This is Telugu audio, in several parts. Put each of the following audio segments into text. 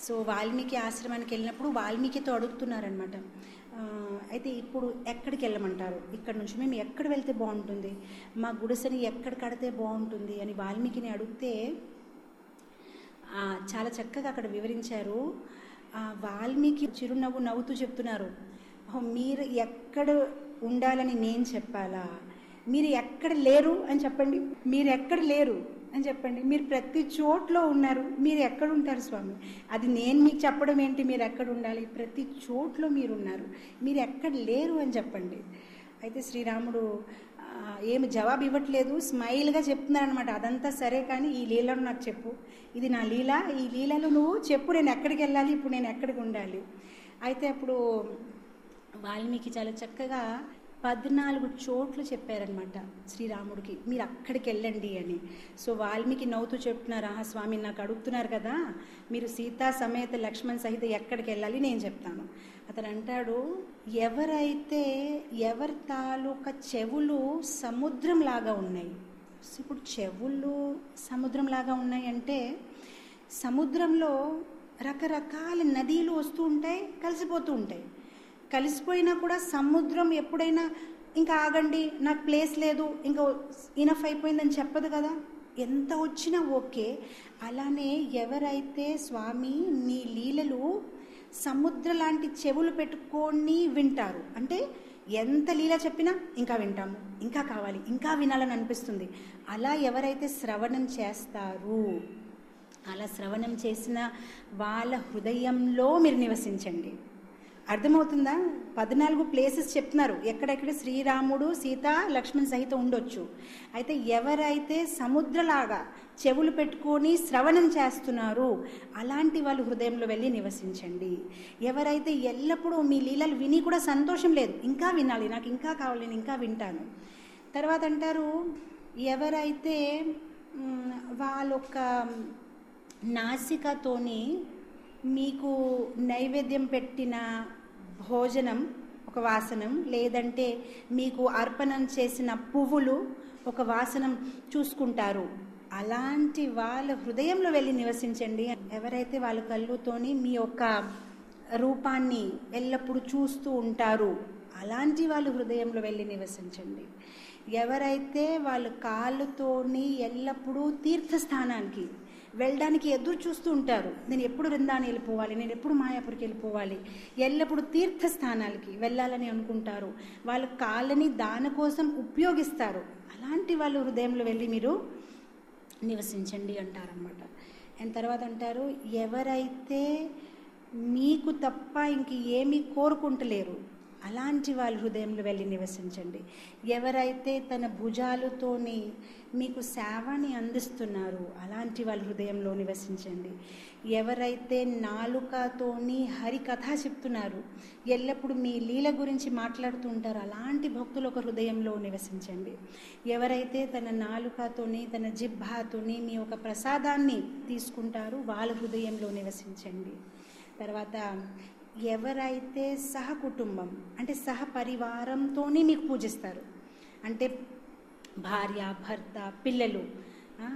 సో వాల్మీకి ఆశ్రమానికి వెళ్ళినప్పుడు వాల్మీకితో అడుగుతున్నారనమాట ఆ, అయితే ఇప్పుడు ఎక్కడికి వెళ్ళమంటారు ఇక్కడ నుంచి మేము ఎక్కడ వెళ్తే బాగుంటుంది మా గుడిసెని ఎక్కడ కడితే బాగుంటుంది అని వాల్మీకిని అడిగితే ఆ, చాలా చక్కగా అక్కడ వివరించారు ఆ, వాల్మీకి చిరునవ్వు నవ్వుతూ చెప్తున్నారు "ఓహో, మీరు ఎక్కడ ఉండాలని నేను చెప్పాలా మీరు ఎక్కడ లేరు అని చెప్పండి మీరు ఎక్కడ లేరు అని చెప్పండి మీరు ప్రతి చోట్లో ఉన్నారు మీరు ఎక్కడ ఉంటారు స్వామి అది నేను మీకు చెప్పడం ఏంటి మీరు ఎక్కడ ఉండాలి ప్రతి చోట్లో మీరు ఉన్నారు మీరు ఎక్కడ లేరు అని చెప్పండి అయితే శ్రీరాముడు ఆ, ఏమి జవాబు ఇవ్వట్లేదు స్మైల్గా చెప్తున్నారు అనమాట అదంతా సరే కానీ ఈ లీలను నాకు చెప్పు ఇది నా లీల ఈ లీలలో నువ్వు చెప్పు నేను ఎక్కడికి వెళ్ళాలి ఇప్పుడు నేను ఎక్కడికి ఉండాలి అయితే అప్పుడు వాల్మీకి చాలా చక్కగా పద్నాలుగు చోట్లు చెప్పారనమాట శ్రీరాముడికి మీరు అక్కడికి వెళ్ళండి అని సో వాల్మీకి నవ్వుతూ చెప్తున్నారు ఆహా స్వామి నాకు అడుగుతున్నారు కదా మీరు సీతా సమేత లక్ష్మణ్ సహిత ఎక్కడికి వెళ్ళాలి నేను చెప్తాను అతను అంటాడు ఎవరైతే ఎవరి తాలూకా చెవులు సముద్రం లాగా ఉన్నాయి సో ఇప్పుడు చెవులు సముద్రం లాగా ఉన్నాయి అంటే సముద్రంలో రకరకాల నదీలు వస్తూ ఉంటాయి కలిసిపోతూ ఉంటాయి కలిసిపోయినా కూడా సముద్రం ఎప్పుడైనా ఇంకా ఆగండి నాకు ప్లేస్ లేదు ఇంకా ఇనఫ్ అయిపోయిందని చెప్పదు కదా ఎంత వచ్చినా ఓకే అలానే ఎవరైతే స్వామి నీ లీలలు సముద్ర లాంటి చెవులు పెట్టుకొని వింటారు అంటే ఎంత లీల చెప్పినా ఇంకా వింటాము ఇంకా కావాలి ఇంకా వినాలని అనిపిస్తుంది అలా ఎవరైతే శ్రవణం చేస్తారు అలా శ్రవణం చేసిన వాళ్ళ హృదయంలో మీరు నివసించండి అర్థమవుతుందా పద్నాలుగు ప్లేసెస్ చెప్తున్నారు ఎక్కడెక్కడ శ్రీరాముడు సీత లక్ష్మణ్ సహిత ఉండొచ్చు అయితే ఎవరైతే సముద్రలాగా చెవులు పెట్టుకొని శ్రవణం చేస్తున్నారు అలాంటి వాళ్ళు హృదయంలో వెళ్ళి నివసించండి ఎవరైతే ఎల్లప్పుడూ మీ లీలలు విని కూడా సంతోషం లేదు ఇంకా వినాలి నాకు ఇంకా కావాలి నేను ఇంకా వింటాను తర్వాత అంటారు ఎవరైతే మ్, వాళ్ళొక్క నాసికతోని మీకు నైవేద్యం పెట్టిన భోజనం ఒక వాసనం లేదంటే మీకు అర్పణం చేసిన పువ్వులు ఒక వాసనం చూసుకుంటారు అలాంటి వాళ్ళ హృదయంలో వెళ్ళి నివసించండి ఎవరైతే వాళ్ళ కళ్ళుతోని మీ యొక్క రూపాన్ని ఎల్లప్పుడూ చూస్తూ ఉంటారు అలాంటి వాళ్ళు హృదయంలో వెళ్ళి నివసించండి ఎవరైతే వాళ్ళ కాళ్ళతోని ఎల్లప్పుడూ తీర్థస్థానానికి వెళ్ళడానికి ఎదురు చూస్తూ ఉంటారు నేను ఎప్పుడు వృందాన్ని వెళ్ళిపోవాలి నేను ఎప్పుడు మాయాపురికి వెళ్ళిపోవాలి ఎల్లప్పుడు తీర్థస్థానాలకి వెళ్ళాలని అనుకుంటారు వాళ్ళ కాళ్ళని దాని కోసం ఉపయోగిస్తారు అలాంటి వాళ్ళు హృదయంలో వెళ్ళి మీరు నివసించండి అంటారనమాట అండ్ తర్వాత అంటారు ఎవరైతే మీకు తప్ప ఇంక ఏమీ కోరుకుంటలేరు అలాంటి వాళ్ళ హృదయంలో వెళ్ళి నివసించండి ఎవరైతే తన భుజాలతోని మీకు సేవని అందిస్తున్నారు అలాంటి వాళ్ళ హృదయంలో నివసించండి ఎవరైతే నాలుకతోని హరి కథ చెప్తున్నారు ఎల్లప్పుడు మీ లీల గురించి మాట్లాడుతూ ఉంటారు అలాంటి భక్తులు ఒక హృదయంలో నివసించండి ఎవరైతే తన నాలుకతోని తన జిబ్బాతోని మీ ఒక ప్రసాదాన్ని తీసుకుంటారు వాళ్ళ హృదయంలో నివసించండి తర్వాత ఎవరైతే సహ కుటుంబం అంటే సహ పరివారంతోనే మీకు పూజిస్తారు అంటే భార్య భర్త పిల్లలు ఆ,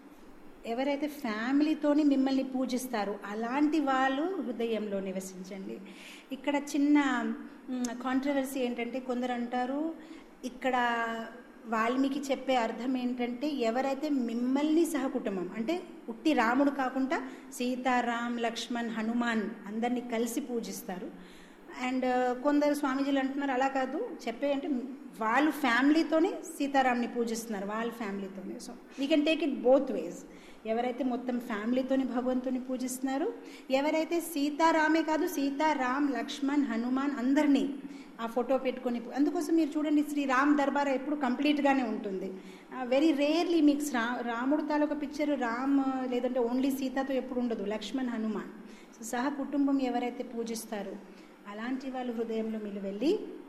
ఎవరైతే ఫ్యామిలీతోని మిమ్మల్ని పూజిస్తారో అలాంటి వాళ్ళు హృదయంలో నివసించండి ఇక్కడ చిన్న కాంట్రవర్సీ ఏంటంటే కొందరు అంటారు ఇక్కడ వాల్మీకి చెప్పే అర్థం ఏంటంటే ఎవరైతే మిమ్మల్ని సహకుటుంబం అంటే ఉట్టి రాముడు కాకుండా సీతారాం లక్ష్మణ్ హనుమాన్ అందరినీ కలిసి పూజిస్తారు అండ్ కొందరు స్వామీజీలు అంటున్నారు అలా కాదు చెప్పే అంటే వాళ్ళు ఫ్యామిలీతోనే సీతారాంని పూజిస్తున్నారు వాళ్ళ ఫ్యామిలీతోనే so we can take it both ways ఎవరైతే మొత్తం ఫ్యామిలీతోని భగవంతుని పూజిస్తున్నారు ఎవరైతే సీతారామే కాదు సీతారాం లక్ష్మణ్ హనుమాన్ అందరినీ ఆ ఫోటో పెట్టుకొని అందుకోసం మీరు చూడండి శ్రీ రామ్ దర్బార్ ఎప్పుడు కంప్లీట్గానే ఉంటుంది వెరీ రేర్లీ మీకు రా రాముడు తాలూకా పిక్చర్ రామ్ లేదంటే ఓన్లీ సీతతో ఎప్పుడు ఉండదు లక్ష్మణ్ హనుమాన్ సో సహ కుటుంబం ఎవరైతే పూజిస్తారో అలాంటి వాళ్ళు హృదయంలో మీరు వెళ్ళి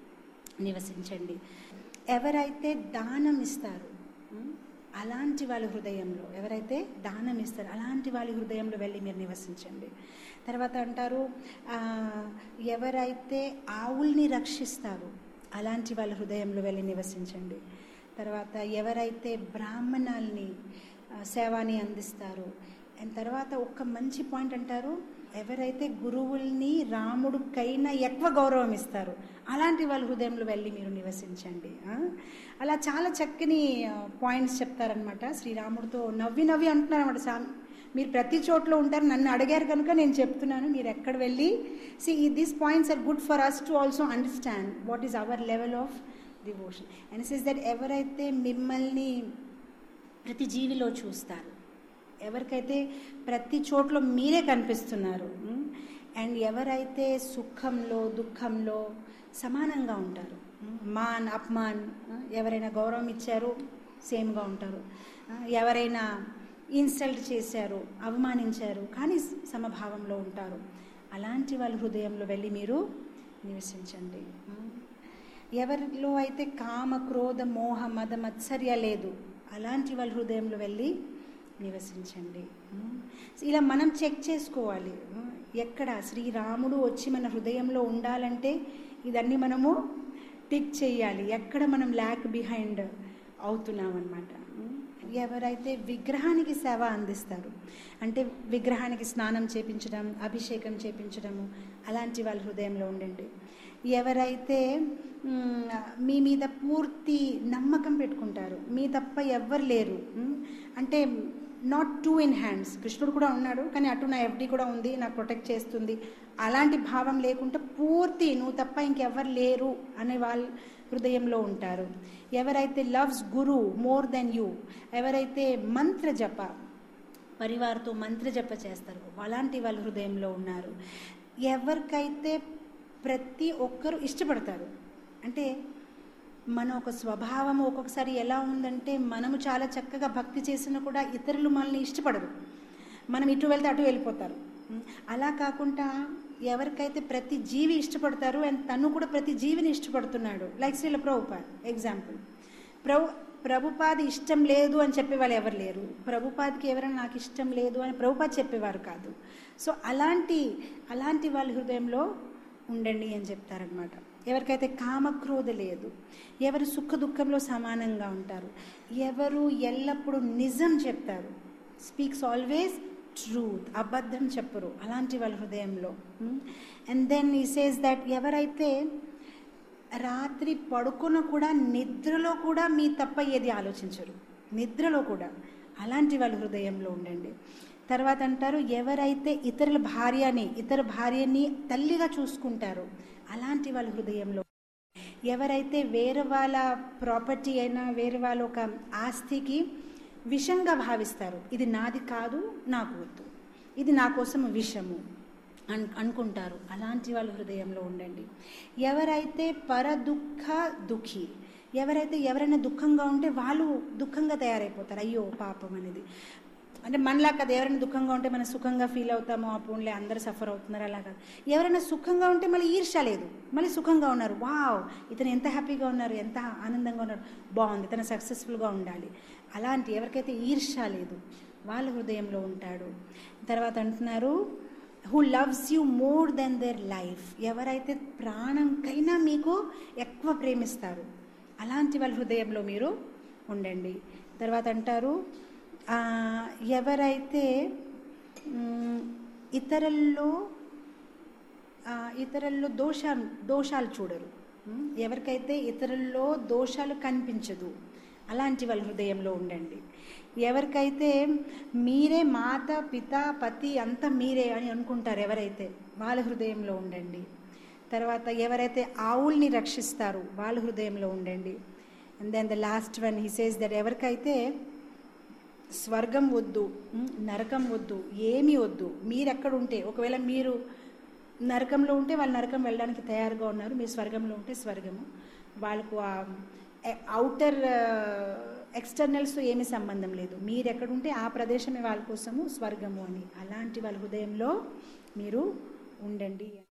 నివసించండి ఎవరైతే దానం ఇస్తారు ఉం? అలాంటి వాళ్ళ హృదయంలో ఎవరైతే దానం ఇస్తారో అలాంటి వాళ్ళ హృదయంలో వెళ్ళి మీరు నివసించండి తర్వాత అంటారు ఆ, ఎవరైతే ఆవుల్ని రక్షిస్తారో అలాంటి వాళ్ళ హృదయంలో వెళ్ళి నివసించండి తర్వాత ఎవరైతే బ్రాహ్మణాల్ని ఆ, సేవాని అందిస్తారో అండ్ తర్వాత ఒక్క మంచి పాయింట్ అంటారు ఎవరైతే గురువుల్ని రాముడికైనా ఎక్కువ గౌరవం ఇస్తారు అలాంటి వాళ్ళ హృదయంలో వెళ్ళి మీరు నివసించండి ఆ? అలా చాలా చక్కని పాయింట్స్ చెప్తారనమాట శ్రీరాముడితో నవ్వి నవ్వి అంటున్నారన్నమాట సామి మీరు ప్రతి చోట్ల ఉంటారు నన్ను అడిగారు కనుక నేను చెప్తున్నాను మీరు ఎక్కడ వెళ్ళి see these points are good for us to also understand what is our level of devotion and is that ఎవరైతే మిమ్మల్ని ప్రతి జీవిలో చూస్తారు ఎవరికైతే ప్రతి చోట్ల మీరే కనిపిస్తున్నారు అండ్ ఎవరైతే సుఖంలో దుఃఖంలో సమానంగా ఉంటారు ఉమ్, మాన్ అప్మాన్ ఆ, ఎవరైనా గౌరవం ఇచ్చారు సేమ్గా ఉంటారు ఆ, ఎవరైనా ఇన్సల్ట్ చేశారు అవమానించారు కానీ సమభావంలో ఉంటారు అలాంటి వాళ్ళ హృదయంలో వెళ్ళి మీరు నివసించండి ఉమ్. ఎవరిలో అయితే కామ క్రోధ మోహ మద మత్సర్య లేదు అలాంటి వాళ్ళ హృదయంలో వెళ్ళి నివసించండి ఉమ్. ఇలా మనం చెక్ చేసుకోవాలి ఉమ్. ఎక్కడ శ్రీరాముడు వచ్చి మన హృదయంలో ఉండాలంటే ఇదన్నీ మనము టిక్ చేయాలి ఎక్కడ మనం ల్యాక్ బిహైండ్ అవుతున్నాం అనమాట ఎవరైతే విగ్రహానికి సేవ అందిస్తారు అంటే విగ్రహానికి స్నానం చేపించడం అభిషేకం చేపించడము అలాంటి వాళ్ళ హృదయంలో ఉండండి ఎవరైతే మ్, మీ మీద పూర్తి నమ్మకం పెట్టుకుంటారు మీ తప్ప ఎవ్వరు లేరు మ్, అంటే నాట్ టూ ఇన్ హ్యాండ్స్ కృష్ణుడు కూడా ఉన్నాడు కానీ అటు నా ఎఫ్డి కూడా ఉంది నాకు ప్రొటెక్ట్ చేస్తుంది అలాంటి భావం లేకుండా పూర్తి నువ్వు తప్ప ఇంకెవ్వరు లేరు అనే వాళ్ళ హృదయంలో ఉంటారు ఎవరైతే loves guru more than you ఎవరైతే మంత్ర జప పరివార్తో మంత్ర జప చేస్తారు అలాంటి వాళ్ళ హృదయంలో ఉన్నారు ఎవరికైతే ప్రతి ఒక్కరు ఇష్టపడతారు అంటే మన ఒక స్వభావం ఒక్కొక్కసారి ఎలా ఉందంటే మనము చాలా చక్కగా భక్తి చేసినా కూడా ఇతరులు మనల్ని ఇష్టపడరు మనం ఇటు వెళ్తే అటు వెళ్ళిపోతారు ఉం. అలా కాకుండా ఎవరికైతే ప్రతి జీవి ఇష్టపడతారు అండ్ తను కూడా ప్రతి జీవిని ఇష్టపడుతున్నాడు లైక్ శ్రీల ప్రభుపాద్ ఎగ్జాంపుల్ ప్రభు ప్రభుపాద్ ఇష్టం లేదు అని చెప్పేవాళ్ళు ఎవరు లేరు ప్రభుపాద్కి ఎవరైనా నాకు ఇష్టం లేదు అని ప్రభుపాద్ చెప్పేవారు కాదు సో అలాంటి అలాంటి వాళ్ళ హృదయంలో ఉండండి అని చెప్తారనమాట ఎవరికైతే కామక్రోధ లేదు ఎవరు సుఖ దుఃఖంలో సమానంగా ఉంటారు ఎవరు ఎల్లప్పుడూ నిజం చెప్తారు స్పీక్స్ ఆల్వేస్ ట్రూత్ అబద్ధం చెప్పరు అలాంటి వాళ్ళ హృదయంలో and then he says that ఎవరైతే రాత్రి పడుకున్న కూడా నిద్రలో కూడా మీ తప్ప ఏది ఆలోచించరు నిద్రలో కూడా అలాంటి వాళ్ళ హృదయంలో ఉండండి తర్వాత అంటారు ఎవరైతే ఇతరుల భార్యని ఇతర భార్యని తల్లిగా చూసుకుంటారో అలాంటి వాళ్ళ హృదయంలో ఎవరైతే వేరే వాళ్ళ ప్రాపర్టీ అయినా వేరే వాళ్ళ ఒక ఆస్తికి విషంగా భావిస్తారు ఇది నాది కాదు నాకు వద్దు ఇది నా కోసం విషము అన్ అనుకుంటారు అలాంటి వాళ్ళ హృదయంలో ఉండండి ఎవరైతే పరదుఃఖ దుఃఖి ఎవరైతే ఎవరైనా దుఃఖంగా ఉంటే వాళ్ళు దుఃఖంగా తయారైపోతారు అయ్యో పాపం అనేది అంటే మనలా కదా ఎవరైనా దుఃఖంగా ఉంటే మనం సుఖంగా ఫీల్ అవుతామో ఆ పోన్లే అందరు సఫర్ అవుతున్నారు అలా కాదు ఎవరైనా సుఖంగా ఉంటే మళ్ళీ ఈర్ష లేదు మళ్ళీ సుఖంగా ఉన్నారు వావ్ ఇతను ఎంత హ్యాపీగా ఉన్నారు ఎంత ఆనందంగా ఉన్నారు బాగుంది తను సక్సెస్ఫుల్గా ఉండాలి అలాంటి ఎవరికైతే ఈర్ష లేదు వాళ్ళ హృదయంలో ఉంటాడు తర్వాత అంటున్నారు who loves you more than their life ఎవరైతే ప్రాణంకైనా మీకు ఎక్కువ ప్రేమిస్తారు అలాంటి వాళ్ళ హృదయంలో మీరు ఉండండి తర్వాత అంటారు ఆ, ఎవరైతే మ్, ఇతరుల్లో ఆ, ఇతరుల్లో దోష దోషాలు చూడరు మ్, ఎవరికైతే ఇతరుల్లో దోషాలు కనిపించదు అలాంటి వాళ్ళ హృదయంలో ఉండండి ఎవరికైతే మీరే మాత పిత పతి అంతా మీరే అని అనుకుంటారు ఎవరైతే వాళ్ళ హృదయంలో ఉండండి తర్వాత ఎవరైతే ఆవుల్ని రక్షిస్తారు వాళ్ళ హృదయంలో ఉండండి and then the last one he says that ఎవరికైతే స్వర్గం వద్దు ఉమ్, నరకం వద్దు ఏమీ వద్దు మీరు ఎక్కడ ఉంటే ఒకవేళ మీరు నరకంలో ఉంటే వాళ్ళు నరకం వెళ్ళడానికి తయారుగా ఉన్నారు మీరు స్వర్గంలో ఉంటే స్వర్గము వాళ్ళకు ఆ అవుటర్ ఎక్స్టర్నల్స్తో ఏమీ సంబంధం లేదు మీరు ఎక్కడుంటే ఆ ప్రదేశమే వాళ్ళ కోసము స్వర్గము అని అలాంటి వాళ్ళ హృదయంలో మీరు ఉండండి